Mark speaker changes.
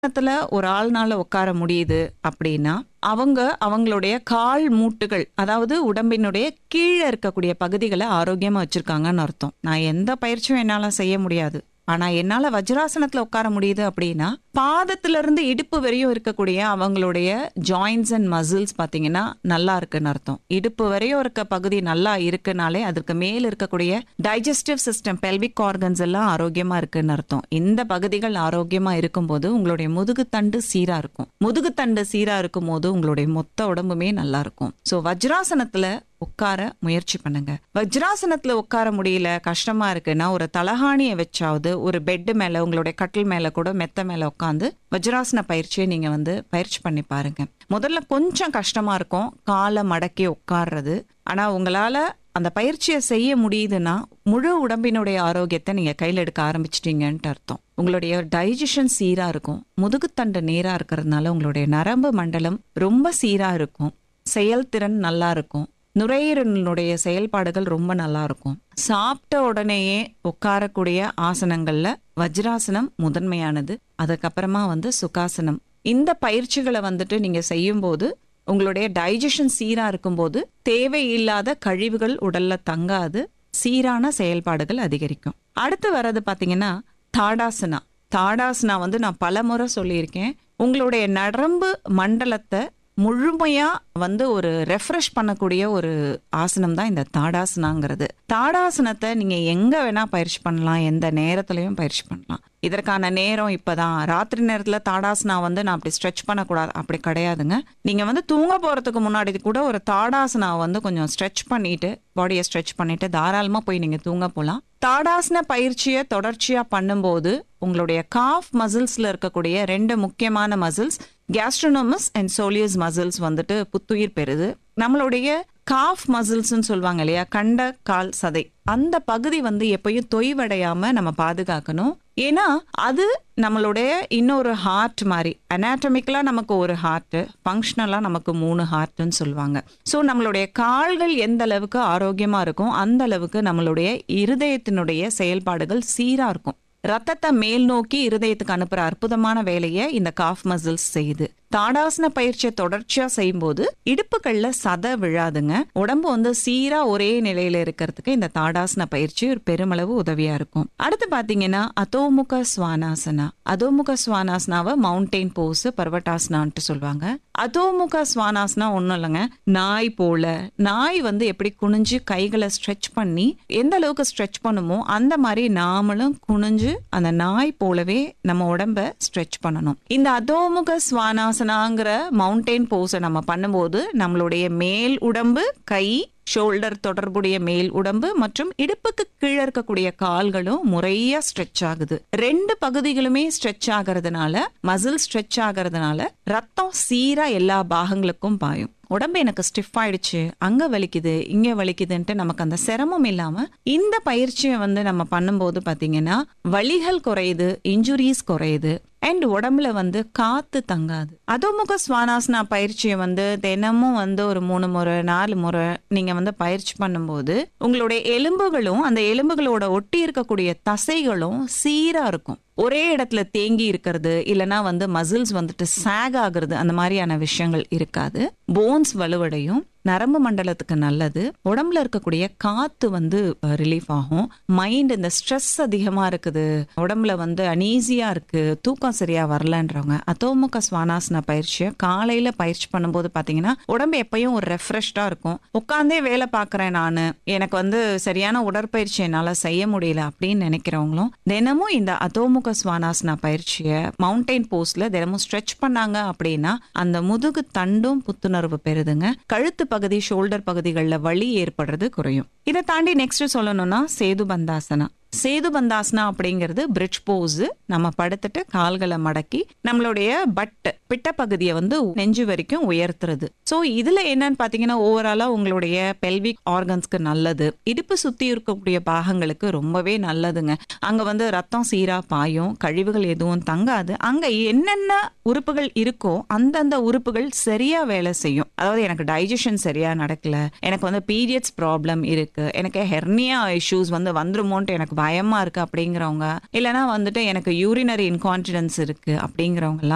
Speaker 1: வஜ்ராசனத்துல ஒரு ஆள்னால உட்கார முடியுது அப்படின்னா அவங்க அவங்களுடைய கால் மூட்டுகள் அதாவது உடம்பினுடைய கீழே இருக்கக்கூடிய பகுதிகளை ஆரோக்கியமா வச்சிருக்காங்கன்னு அர்த்தம் நான் எந்த பயிற்சியும் என்னால செய்ய முடியாது ஆனா என்னால வஜ்ராசனத்துல உட்கார முடியுது அப்படின்னா பாதத்துல இருந்து இடுப்பு வரையும் இருக்கக்கூடிய அவங்களுடைய ஜாயின்ஸ் அண்ட் மசில்ஸ் பாத்தீங்கன்னா நல்லா இருக்குன்னு அர்த்தம் இடுப்பு வரையும் இருக்க பகுதி நல்லா இருக்குனாலே அதற்கு மேல் இருக்கக்கூடிய டைஜஸ்டிவ் சிஸ்டம் பெல்விக் ஆர்கன்ஸ் எல்லாம் ஆரோக்கியமா இருக்குன்னு அர்த்தம் இந்த பகுதிகள் ஆரோக்கியமா இருக்கும்போது உங்களுடைய முதுகுத்தண்டு சீரா இருக்கும் முதுகுத்தண்டு சீரா இருக்கும் போது உங்களுடைய மொத்த உடம்புமே நல்லா இருக்கும் சோ வஜ்ராசனத்துல உட்கார முயற்சி பண்ணுங்க வஜ்ராசனத்துல உட்கார முடியல கஷ்டமா இருக்குன்னா ஒரு தலகாணியை வச்சாவது ஒரு பெட் மேல உங்களுடைய கட்டில் மேல கூட மெத்த மேல உட்காந்து வஜ்ராசன பயிற்சியை நீங்க வந்து பயிற்சி பண்ணி பாருங்க முதல்ல கொஞ்சம் கஷ்டமா இருக்கும் காலை மடக்கி உட்கார்றது ஆனா உங்களால அந்த பயிற்சியை செய்ய முடியுதுன்னா முழு உடம்பினுடைய ஆரோக்கியத்தை நீங்க கையில் எடுக்க ஆரம்பிச்சிட்டீங்கன்ட்டு அர்த்தம் உங்களுடைய டைஜஷன் சீரா இருக்கும் முதுகுத்தண்டு நேரா இருக்கிறதுனால உங்களுடைய நரம்பு மண்டலம் ரொம்ப சீரா இருக்கும் செயல்திறன் நல்லா இருக்கும் நுரையீரலினுடைய செயல்பாடுகள் ரொம்ப நல்லா இருக்கும் சாப்பிட்ட உடனேயே உட்காரக்கூடிய ஆசனங்கள்ல வஜ்ராசனம் முதன்மையானது அதுக்கப்புறமா வந்து சுகாசனம் இந்த பயிற்சிகளை வந்துட்டு நீங்க செய்யும்போது உங்களுடைய டைஜஷன் சீரா இருக்கும்போது தேவையில்லாத கழிவுகள் உடல்ல தங்காது சீரான செயல்பாடுகள் அதிகரிக்கும் அடுத்து வர்றது பாத்தீங்கன்னா தாடாசனா தாடாசனா வந்து நான் பல முறை சொல்லியிருக்கேன் உங்களுடைய நரம்பு மண்டலத்தை முழுமையா வந்து ஒரு ரெஃப்ரெஷ் பண்ணக்கூடிய ஒரு ஆசனம் தான் இந்த தாடாசனாங்கிறது தாடாசனத்தை நீங்க எங்க வேணா பயிற்சி பண்ணலாம் எந்த நேரத்திலையும் பயிற்சி பண்ணலாம் இதற்கான நேரம் இப்பதான் ராத்திரி நேரத்துல தாடாசனா வந்து நான் அப்படி ஸ்ட்ரெச் பண்ணக்கூடாது அப்படி கிடையாதுங்க நீங்க வந்து தூங்க போறதுக்கு முன்னாடி கூட ஒரு தாடாசனா வந்து கொஞ்சம் ஸ்ட்ரெச் பண்ணிட்டு பாடியை ஸ்ட்ரெச் பண்ணிட்டு தாராளமா போய் நீங்க தூங்க போலாம் தாடாசன பயிற்சியை தொடர்ச்சியா பண்ணும்போது உங்களுடைய காஃப் மசில்ஸ்ல இருக்கக்கூடிய ரெண்டு முக்கியமான muscles gastrocnemius and soleus muscles வந்துட்டு புத்துயிர் பெறுது நம்மளுடைய காஃப் மசில்ஸ்னு சொல்லுவாங்க இல்லையா கண்ட கால் சதை அந்த பகுதி வந்து எப்பயும் தொய்வடையாம நம்ம பாதுகாக்கணும் ஏன்னா அது நம்மளுடைய இன்னொரு ஹார்ட் மாதிரி அனாட்டமிக்கலா நமக்கு ஒரு ஹார்ட் ஃபங்க்ஷனலா நமக்கு மூணு ஹார்ட்னு சொல்லுவாங்க ஸோ நம்மளுடைய கால்கள் எந்த அளவுக்கு ஆரோக்கியமா இருக்கும் அந்த அளவுக்கு நம்மளுடைய இருதயத்தினுடைய செயல்பாடுகள் சீரா இருக்கும் ரத்தத்தை மேல் நோக்கி இருதயத்துக்கு அனுப்புற அற்புதமான வேலையை இந்த காஃப் மசில்ஸ் செய்யுது தாடாசன பயிற்சியை தொடர்ச்சியா செய்யும்போது இடுப்புகள்ல சத விழாதுங்க உடம்பு வந்து சீரா ஒரே நிலையில இருக்கிறதுக்கு இந்த தாடாசன பயிற்சி ஒரு பெருமளவு உதவியா இருக்கும் அடுத்து பாத்தீங்கன்னா அதோமுக ஸ்வானாசனா அதோமுக ஸ்வானாசனாவை மவுண்டெயின் போஸ் பர்வட்டாசனான்ட்டு சொல்லுவாங்க அதோமுக ஸ்வானாசனா ஒண்ணும் இல்லைங்க நாய் போல நாய் வந்து எப்படி குனிஞ்சு கைகளை ஸ்ட்ரெச் பண்ணி எந்த அளவுக்கு ஸ்ட்ரெச் பண்ணுமோ அந்த மாதிரி நாமளும் குனிஞ்சு அந்த நாய் போலவே நம்ம உடம்ப ஸ்ட்ரெச் பண்ணணும் இந்த அதோமுக ஸ்வானாசனாங்கிற மவுண்டெயின் போஸை நம்ம பண்ணும்போது நம்மளுடைய மேல் உடம்பு கை ஷோல்டர் தொடர்புடைய மேல் உடம்பு மற்றும் இடுப்புக்கு கீழே இருக்கக்கூடிய கால்களும் முறையா ஸ்ட்ரெச் ஆகுது ரெண்டு பகுதிகளுமே ஸ்ட்ரெச் ஆகிறதுனால மசில் ஸ்ட்ரெச் ஆகிறதுனால ரத்தம் சீரா எல்லா பாகங்களுக்கும் பாயும் உடம்பு எனக்கு ஸ்டிஃப் ஆயிடுச்சு அங்க வலிக்குது இங்க வலிக்குதுன்ட்டு நமக்கு அந்த சிரமம் இல்லாம இந்த பயிற்சியை வந்து நம்ம பண்ணும்போது பாத்தீங்கன்னா வலிகள் குறையுது இன்ஜுரிஸ் குறையுது அண்ட் உடம்புல வந்து காத்து தங்காது அதோமுக ஸ்வானாசனா பயிற்சியை வந்து தினமும் வந்து ஒரு மூணு முறை நாலு முறை நீங்க வந்து பயிற்சி பண்ணும்போது உங்களுடைய எலும்புகளும் அந்த எலும்புகளோட ஒட்டி இருக்கக்கூடிய தசைகளும் சீரா இருக்கும் ஒரே இடத்துல தேங்கி இருக்கிறது இல்லனா வந்து மசில்ஸ் வந்துட்டு சாக் ஆகுறது அந்த மாதிரியான விஷயங்கள் இருக்காது போன்ஸ் வலுவடையும் நரம்பு மண்டலத்துக்கு நல்லது உடம்புல இருக்கக்கூடிய காத்து வந்து ரிலீஃப் ஆகும் மைண்ட் இந்த ஸ்ட்ரெஸ் அதிகமா இருக்குது உடம்புல வந்து அனீசியா இருக்கு தூக்கம் சரியா வரலன்றவங்க அதோமுக ஸ்வானாசன பயிற்சியை காலையில பயிற்சி பண்ணும்போது பாத்தீங்கன்னா உடம்பு எப்பயும் ஒரு ரெஃப்ரெஷ்டா இருக்கும் உட்காந்தே வேலை பாக்குறேன் நானு எனக்கு வந்து சரியான உடற்பயிற்சி என்னால செய்ய முடியல அப்படின்னு நினைக்கிறவங்களும் தினமும் இந்த அதோமுக ஸ்வானாசனா பயிற்சியை மவுண்டெயின் போஸ்ட்ல தினமும் ஸ்ட்ரெச் பண்ணாங்க அப்படின்னா அந்த முதுகு தண்டும் புத்துணர்வு பெறுதுங்க கழுத்து பகுதி ஷோல்டர் பகுதிகளில் வலி ஏற்படுறது குறையும் இதை தாண்டி நெக்ஸ்ட் சொல்லணும்னா சேது பந்தாசனா சேது பந்தாசனா அப்படிங்கிறது பிரிட்ஜ் போஸ் நம்ம படுத்துட்டு கால்களை மடக்கி நம்மளுடைய பட் பிட்ட பகுதியை வந்து நெஞ்சு வரைக்கும் உயர்த்துறது ஸோ இதுல என்னன்னு பாத்தீங்கன்னா ஓவராலா உங்களுடைய பெல்விக் ஆர்கன்ஸ்க்கு நல்லது இடுப்பு சுத்தி இருக்கக்கூடிய பாகங்களுக்கு ரொம்பவே நல்லதுங்க அங்க வந்து ரத்தம் சீரா பாயும் கழிவுகள் எதுவும் தங்காது அங்க என்னென்ன உறுப்புகள் இருக்கோ அந்தந்த உறுப்புகள் சரியா வேலை செய்யும் அதாவது எனக்கு டைஜஷன் சரியா நடக்கல எனக்கு வந்து பீரியட்ஸ் ப்ராப்ளம் இருக்கு எனக்கு ஹெர்னியா இஷ்யூஸ் வந்து வந்துருமோன்ட்டு எனக்கு பயமா இருக்கு அப்படிங்கிறவங்க இல்லைன்னா வந்துட்டு எனக்கு யூரினரி இன்கான்டினன்ஸ் இருக்கு அப்படிங்கிறவங்க